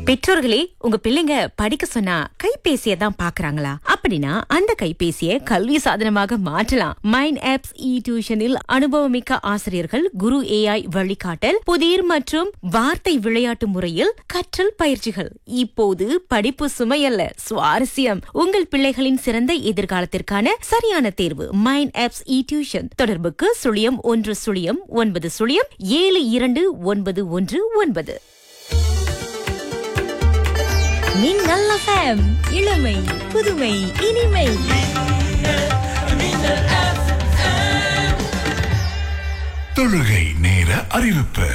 பெற்றோர்களே உங்க பிள்ளைங்க படிக்க சொன்னா கைபேசியை தான் பாக்குறாங்களா அப்படின்னா அந்த கைபேசியை கல்வி சாதனமாக மாற்றலாம் மைண்ட் ஆப்ஸ் இ டியூஷனில் அனுபவமிக்க ஆசிரியர்கள் குரு ஏஐ வழிகாட்டல் புதிர் மற்றும் வார்த்தை விளையாட்டு முறையில் கற்றல் பயிற்சிகள் இப்போது படிப்பு சுமையல்ல சுவாரஸ்யம் உங்கள் பிள்ளைகளின் சிறந்த எதிர்காலத்திற்கான சரியான தேர்வு மைண்ட் ஆப்ஸ் இ டியூஷன் தொடர்புக்கு சுழியம் ஒன்று சுழியம் ஒன்பது சுழியம் ஏழு இரண்டு ஒன்பது ஒன்று ஒன்பது மின்னல் FM இளமை புதுமை இனிமை தொழுகை நேர அறிவிப்பு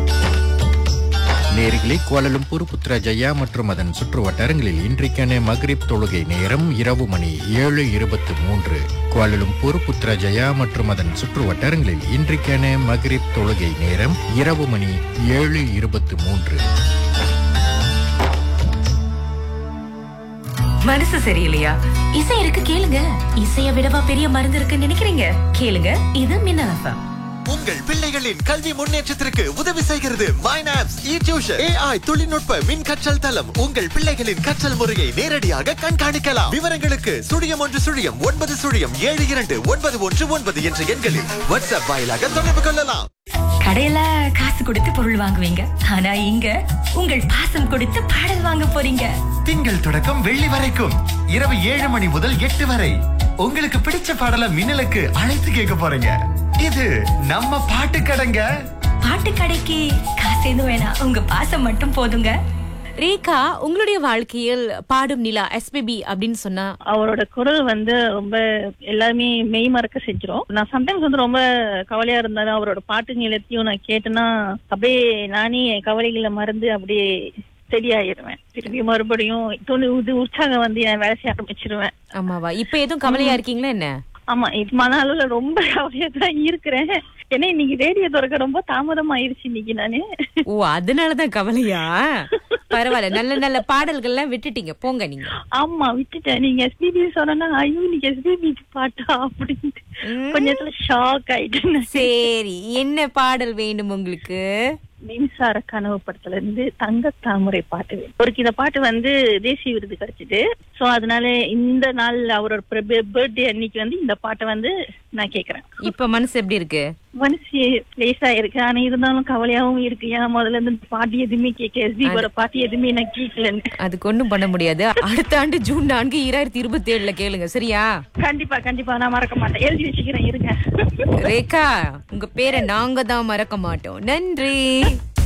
நேரிகளே கோலலும்பூர் புத்ரஜயா மற்றும் அதன் சுற்று வட்டாரங்களில் இன்றைக்கான மக்ரிப் தொழுகை நேரம் இரவு மணி ஏழு இருபத்து மூன்று கோலலும்பூர் புத்ரஜயா மற்றும் அதன் சுற்று வட்டாரங்களில் இன்றைக்கான மக்ரிப் தொழுகை நேரம் இரவு மணி ஏழு இருபத்து மூன்று மனசு சரியில்லையா இசை இருக்கு கேளுங்க இசைய விடவா பெரிய மருந்து இருக்குன்னு நினைக்கிறீங்க கேளுங்க இது மின்னல் FM. உங்கள் பிள்ளைகளின் கல்வி முன்னேற்றத்திற்கு உதவி செய்கிறது மைனாப்ஸ் இ டியூஷன் ஏஐ தொழில்நுட்ப மின் கற்றல் தளம் உங்கள் பிள்ளைகளின் கற்றல் முறையை நேரடியாக கண்காணிக்கலாம் விவரங்களுக்கு சுழியம் ஒன்று சுழியம் ஒன்பது சுழியம் ஏழு இரண்டு ஒன்பது ஒன்று ஒன்பது என்ற எண்களில் வாட்ஸ்அப் வாயிலாக தொடர்பு கொள்ளலாம் கடையில காசு கொடுத்து பொருள் வாங்குவீங்க ஆனா இங்க உங்கள் பாசம் கொடுத்து பாடல் வாங்க போறீங்க திங்கள் தொடக்கம் வெள்ளி வரைக்கும் இரவு ஏழு மணி முதல் எட்டு வரை உங்களுக்கு பிடிச்ச பாடல மின்னலுக்கு அழைத்து கேட்க போறீங்க இது நம்ம பாட்டு கடைங்க பாட்டு கடைக்கு காசு எதுவும் வேணாம் உங்க பாசம் மட்டும் போதுங்க ரேகா உங்களுடைய வாழ்க்கையில் பாடும் நிலா எஸ்பிபி அப்படின்னு சொன்னா அவரோட குரல் வந்து ரொம்ப எல்லாருமே மெய் மறக்க செஞ்சிரும் நான் சம்டைம்ஸ் வந்து ரொம்ப கவலையா இருந்தாலும் அவரோட பாட்டு நிலத்தையும் நான் கேட்டேன்னா அப்படியே நானே என் கவலைகளை மறந்து அப்படியே சரியாயிருவேன் திருப்பி மறுபடியும் துணி இது உற்சாகம் வந்து என் வேலை செய்ய ஆரம்பிச்சிருவேன் ஆமாவா இப்ப எதுவும் கவலையா இருக்கீங்களா என்ன ஆமா இது மன அளவுல ரொம்ப கவலையா தான் இருக்கிறேன் ஏன்னா இன்னைக்கு ரேடியோ திறக்க ரொம்ப தாமதம் ஆயிருச்சு இன்னைக்கு நானு ஓ அதனாலதான் கவலையா பரவாயில்ல நல்ல நல்ல பாடல்கள்லாம் விட்டுட்டீங்க போங்க நீங்க ஆமா விட்டுட்டேன் நீங்க எஸ்பிபி சொன்னா ஐயோ நீங்க எஸ்பிபி பாட்டா அப்படின்ட்டு ம். கொஞ்சத்துல ஷாக் ஆயிட்டேன் சரி என்ன பாடல் வேண்டும் உங்களுக்கு மின்சார கனவு படத்துல இருந்து தங்க தாமரை பாட்டு வேணும். அவருக்கு இந்த பாட்டு வந்து தேசிய விருது கிடைச்சது சோ அதனால இந்த நாள் அவரோட பர்த்டே அன்னைக்கு வந்து இந்த பாட்டை வந்து நான் கேக்குறேன் இப்ப மனசு எப்படி இருக்கு மனசு லேசா இருக்கு ஆனா இருந்தாலும் கவலையாவும் இருக்கு ஏன் முதல்ல இருந்து இந்த பாட்டு எதுவுமே கேட்க எஸ்பியோட பாட்டு எதுவுமே நான் கேட்கலன்னு அதுக்கு ஒண்ணும் பண்ண முடியாது அடுத்த ஆண்டு ஜூன் நான்கு இரண்டாயிரத்தி இருபத்தி ஏழுல கேளுங்க சரியா கண்டிப்பா கண்டிப்பா நான் மறக்க மாட்டேன் எழுதி வச்சுக்கிறேன் இருங்க ரேகா உங்க பேரை நாங்க தான் மறக்க மாட்டோம் நன்றி